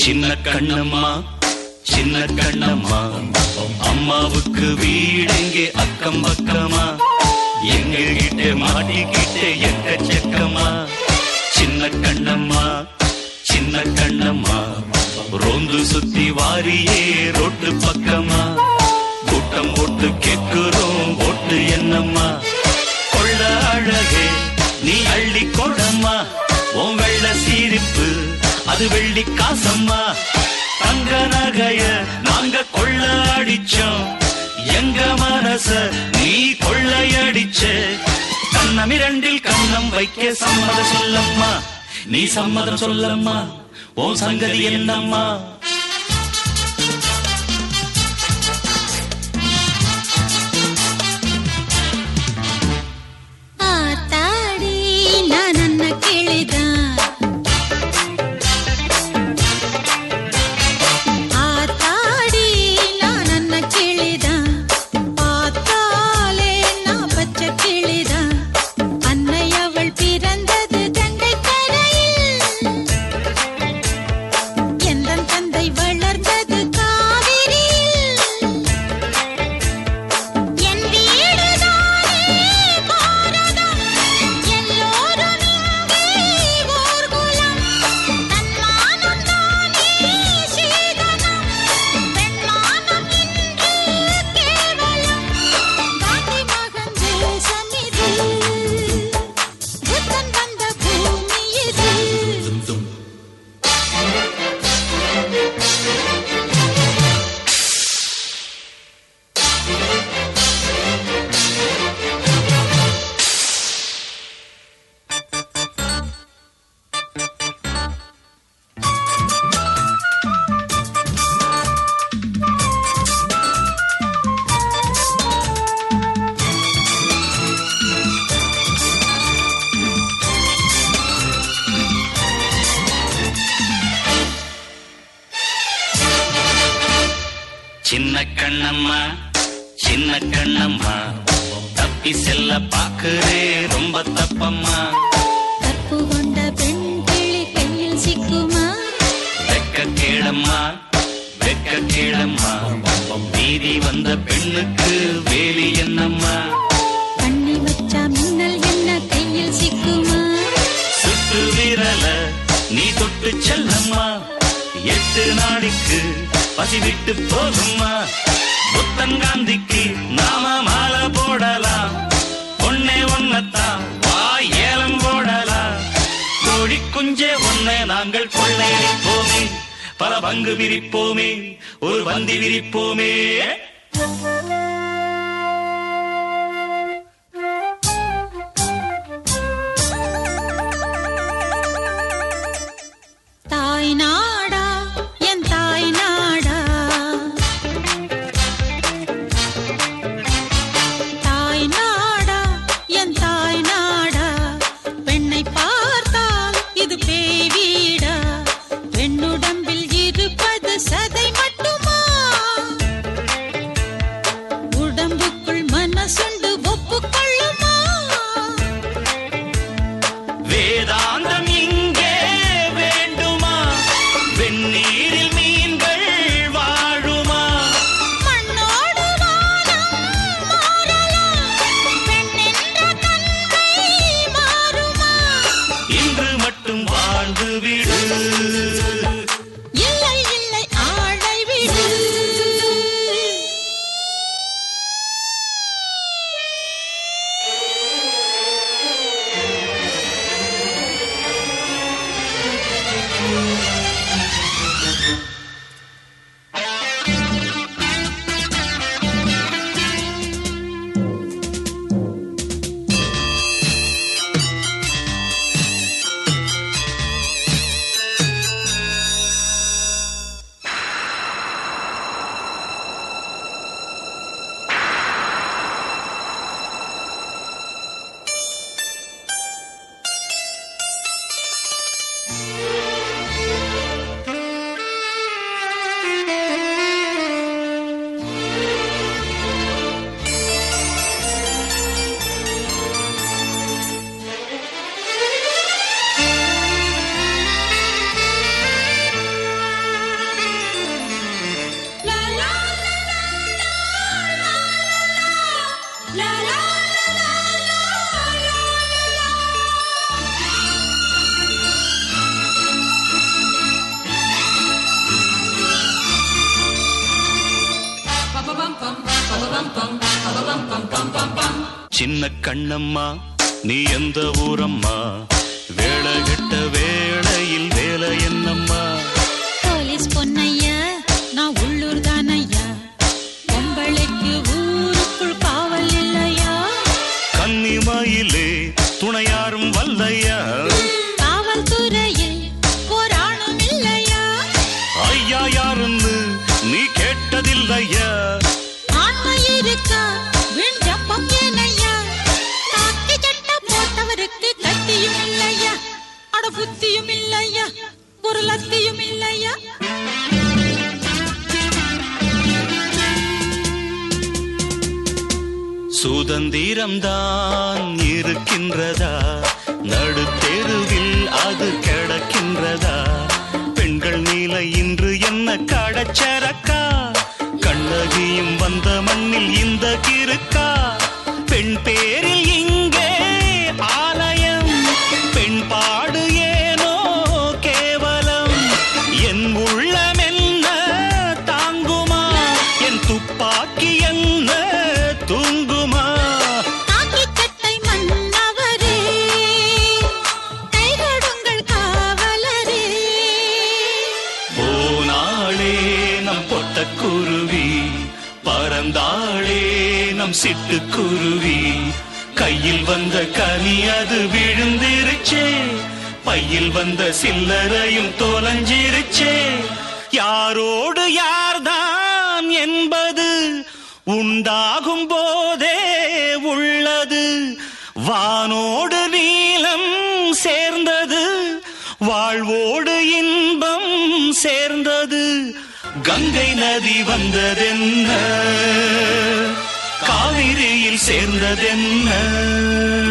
சின்ன கண்ணம்மா சின்ன கண்ணம்மா அம்மாவுக்கு வீடெங்கே அக்கம் பக்கமா எங்ககிட்ட மாட்டிக்கிட்டே எக்கச்சக்கமா சின்ன கண்ணம்மா சின்ன கண்ணம்மா ரோந்து சுத்தி வாரியே ரோட்டு பக்கமா கூட்டம் போட்டு கேக்குறோம் ஓட்டு என்னம்மா கொள்ள அழகே நீ அள்ளி கொடம்மா உன் வெள்ள சீரிப்பு அது வெள்ளி காசம்மா தங்க நகைய நாங்க கொள்ள அடிச்சோம் எங்க மனச நீ கொள்ளையடிச்ச கண்ணம் இரண்டில் கண்ணம் வைக்க சம்மதம் சொல்லம்மா நீ சம்மதம் சொல்லம்மா உன் சங்கதி என்னம்மா ಆತಾಡಿ ನಾನನ್ನ ಕೇಳಿದ ಆತಾಡಿ ನಾನನ್ನ ಕೇಳಿದ பார்த்தாலே நான் பச்சை கிளிதா அன்னை அவள் பிறந்தது கங்கை கரையில் எந்தன் தந்தை வளர்ந்தது காவிரியில் என் வீடுதானே பாரதம் எல்லோரும் இங்கே ஊர்குலம் தன்மானம் தானே சீதனம் பெண்மானம் இன்று கேவலம் காந்தி மகன் தேசம் இது புத்தன் வந்த பூமி இது சின்ன கண்ணம்மா சின்ன கண்ணம்மா தப்பி செல்ல பாக்குறே ரொம்ப தப்பம்மா கற்பு கொண்ட பெண் கிளி கையில் சிக்குமா வெக்க கேளம்மா வெக்க கேளம்மா வீதி வந்த பெண்ணுக்கு வேலி என்னம்மா கண்ணி வச்சா மின்னல் என்ன கையில் சிக்குமா சுட்டு விரல நீ தொட்டு செல்லம்மா எட்டு நாளைக்கு பசி விட்டு போகும்மா புத்தங்காந்திக்கு நாம மாலை போடலாம் ஒன்னே ஒன்னத்தான் வா ஏலம் போடலாம் கோழி குஞ்சே ஒன்னை நாங்கள் கொள்ளையடிப்போமே பல பங்கு விரிப்போமே ஒரு பந்தி விரிப்போமே தாய் நாடா என் தாய் நாடா தாய் நாடா என் தாய் நாடா பெண்ணை பார்த்தால் இது பேய் வீடா பெண்ணுடம்பில் இருப்பது சதை மட்டுமா உடம்புக்குள் மனசுண்டு ஒப்புக்கொள்ளுமா வேதாந்தம் இங்கே வேண்டுமா வெந்நீரில் மீன்கள் வாழுமா மண்ணோடு வானம் மாறலாம் பெண்ணென்ற தன்மை மாறுமா இன்று மட்டும் வாழ்ந்து விடு இல்லை இல்லை ஆளை விடு சின்ன கண்ணம்மா நீ எந்த ஊரம்மா வேலை கெட்ட வேளையில் வேலை என்னம்மா போலீஸ் பொன்னையா நான் உள்ளூர் தானையா பொம்பளைக்கு ஊருக்குள் காவல் இல்லையா கன்னிமயிலே துணையாரும் வல்லையா காவல்துறையில் போராடும் இல்லையா ஐயா யாருன்னு நீ கேட்டதில்லையா ஆண்மை இருக்கா வீண் ஜப்பம் ஏனையா காக்கி சட்டை போட்டவருக்கு கத்தியும் இல்லையா அட புத்தியும் இல்லையா ஒரு லத்தியும் இல்லையா சுதந்திரம்தான் இருக்கின்றதா நடுத்தெருவில் அது கிடக்கின்றதா பெண்கள் நிலை இன்று என்ன கடச்சரக்கா கண்ணகியும் வந்த மண்ணில் இந்த கிறுக்கா பெண் பேரில் இங்கே ஆலயம் பெண் பாடு ஏனோ கேவலம் என் உள்ளம் என்ன தாங்குமா என் துப்பாக்கி என்ன தூங்குமா காக்கி சட்டை மன்னவரே கைகொடுங்கள் காவலரே போனாளே நம் பொட்டக்குருவி பறந்தாளே நம் சிட்டுக்குருவி கையில் வந்த கனி அது விழுந்திருச்சே பையில் வந்த சில்லறையும் தொலைஞ்சிருச்சே யாரோடு யார்தான் என்பது உண்டாகும் போதே உள்ளது வானோடு நீலம் சேர்ந்தது வாழ்வோடு இன்பம் சேர்ந்தது கங்கை நதி வந்ததென்ன காவிரியில் சேர்ந்ததென்ன